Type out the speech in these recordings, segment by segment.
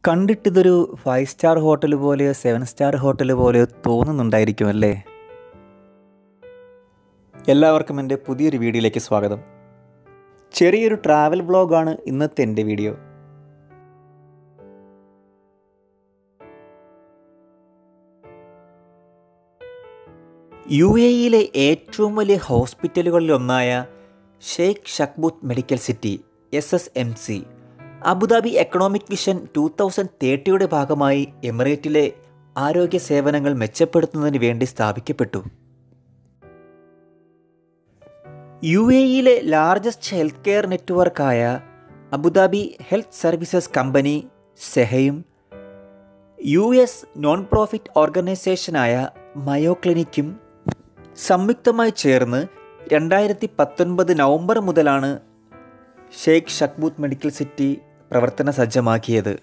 കണ്ടിട്ടിതൊരു five star hotel പോലെയോ seven star hotel പോലെയോ തോന്നുന്നുണ്ടായിരിക്കും അല്ലേ എല്ലാവർക്കും എൻ്റെ പുതിയൊരു വീഡിയോയിലേക്ക് സ്വാഗതം ചെറിയൊരു ട്രാവൽ വ്ളോഗാണ് ഇന്നത്തെ എൻ്റെ വീഡിയോ യു എയിലെ ഏറ്റവും വലിയ ഹോസ്പിറ്റലുകളിലൊന്നായ Sheikh Shakhbout medical city S S M C Abu Dhabi economic vision two thousand തേർട്ടിയുടെ ഭാഗമായി എമിറേറ്റിലെ ആരോഗ്യ സേവനങ്ങൾ മെച്ചപ്പെടുത്തുന്നതിന് വേണ്ടി സ്ഥാപിക്കപ്പെട്ടു യു എയിലെ ലാർജസ്റ്റ് ഹെൽത്ത് കെയർ നെറ്റ്വർക്കായ അബുദാബി ഹെൽത്ത് സർവീസസ് കമ്പനി സെഹയും യു എസ് നോൺ പ്രോഫിറ്റ് ഓർഗനൈസേഷനായ മയോ ക്ലിനിക്കും സംയുക്തമായി ചേർന്ന് രണ്ടായിരത്തി പത്തൊൻപത് നവംബർ മുതലാണ് ഷെയ്ഖ് ഷക്ബൂത്ത് മെഡിക്കൽ സിറ്റി പ്രവർത്തന സജ്ജമാക്കിയത്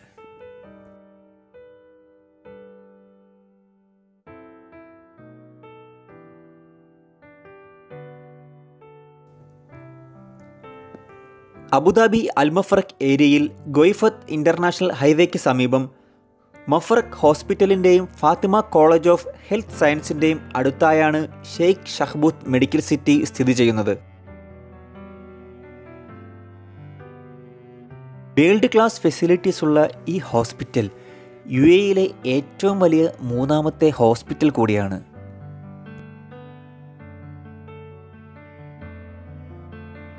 അബുദാബി അൽമഫറക് ഏരിയയിൽ ഗൊയ്ഫത്ത് ഇൻ്റർനാഷണൽ ഹൈവേക്ക് സമീപം മഫറക് ഹോസ്പിറ്റലിൻ്റെയും ഫാത്തിമ കോളേജ് ഓഫ് ഹെൽത്ത് സയൻസിൻ്റെയും അടുത്തായാണ് ഷെയ്ഖ് ഷഹ്ബൂത്ത് മെഡിക്കൽ സിറ്റി സ്ഥിതി ചെയ്യുന്നത് വേൾഡ് ക്ലാസ് ഫെസിലിറ്റീസ് ഉള്ള ഈ ഹോസ്പിറ്റൽ യു എയിലെ ഏറ്റവും വലിയ മൂന്നാമത്തെ ഹോസ്പിറ്റൽ കൂടിയാണ്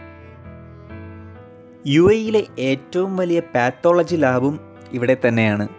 യു എയിലെ ഏറ്റവും വലിയ പാത്തോളജി ലാബും ഇവിടെ തന്നെയാണ്